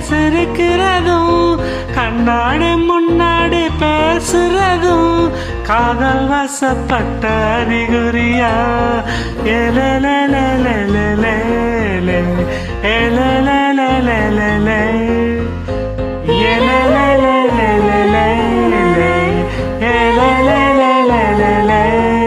சிரிக்கிறதும் கண்ணாடி முன்னாடி பேசுறதும் காதல் வசப்பட்ட அறிகுறியா ஏலேலேலேலேலேலே ஏலேலேலேலேலே ஏலேலேலேலேலே ஏலேலேலேலேலே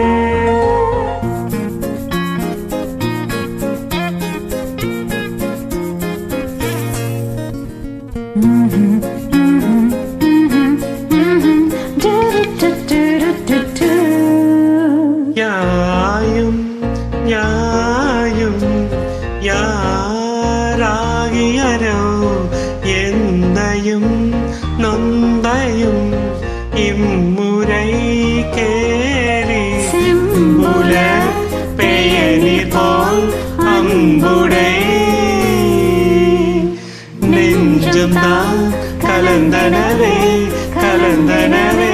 யாயும் யாயும் யாராகிയരോ എന്തയും നൊന്തയും ഇമ്മുരൈ കേറി സിമ്പുല പേനി പോൽ അമ്പുടൈ നെഞ്ചും താ കലന്തനവേ കലന്തനവേ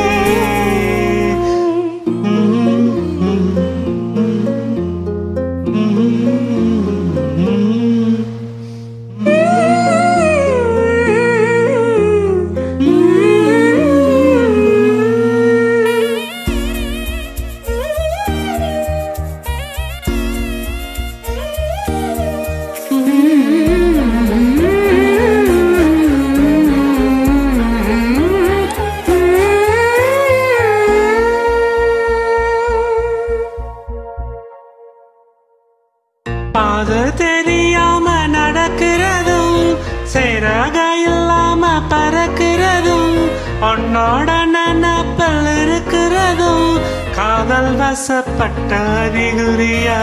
பாத தெரியாம நடக்கிறதும் சிறக இல்லாம பறக்கிறதும் உன்னோட நினப்பில் இருக்கிறதும் காதல் வசப்பட்ட அறிகுறியா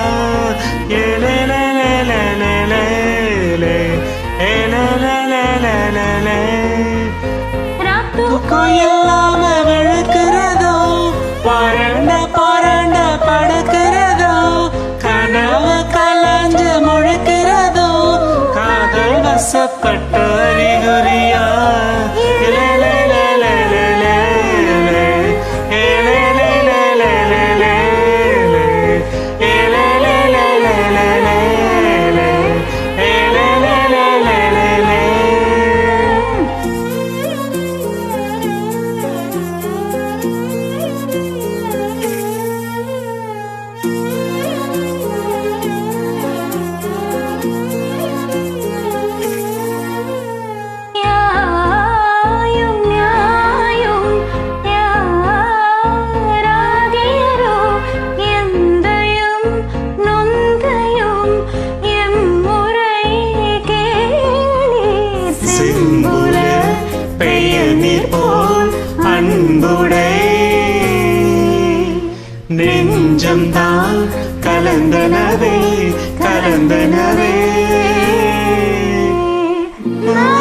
ஏலேலேலேலேலே ஏலேலேலேலேலே தூக்கம் இல்லாம விழுக்கிறதோ பரண்ட பரண்ட படுக்கிறதோ கனவு கலஞ்சு முழுக்கிறதோ காதல் வசப்பட்ட அறிகுறியா இலேலேலேலேலேலே, இலேலேலேலேலேலே, இலேலேலேலேலேலே, இலேலேலேலேலேலே. ന്യായം ന്യായം യാരാകിയരോ എന്തയും നൊന്തയും എമ്മുറൈ കേളി சிம்புல பெய்ய நீர் போல் அன்புடை நெஞ்சம் தான் கலந்தனவே கலந்தனவே ആ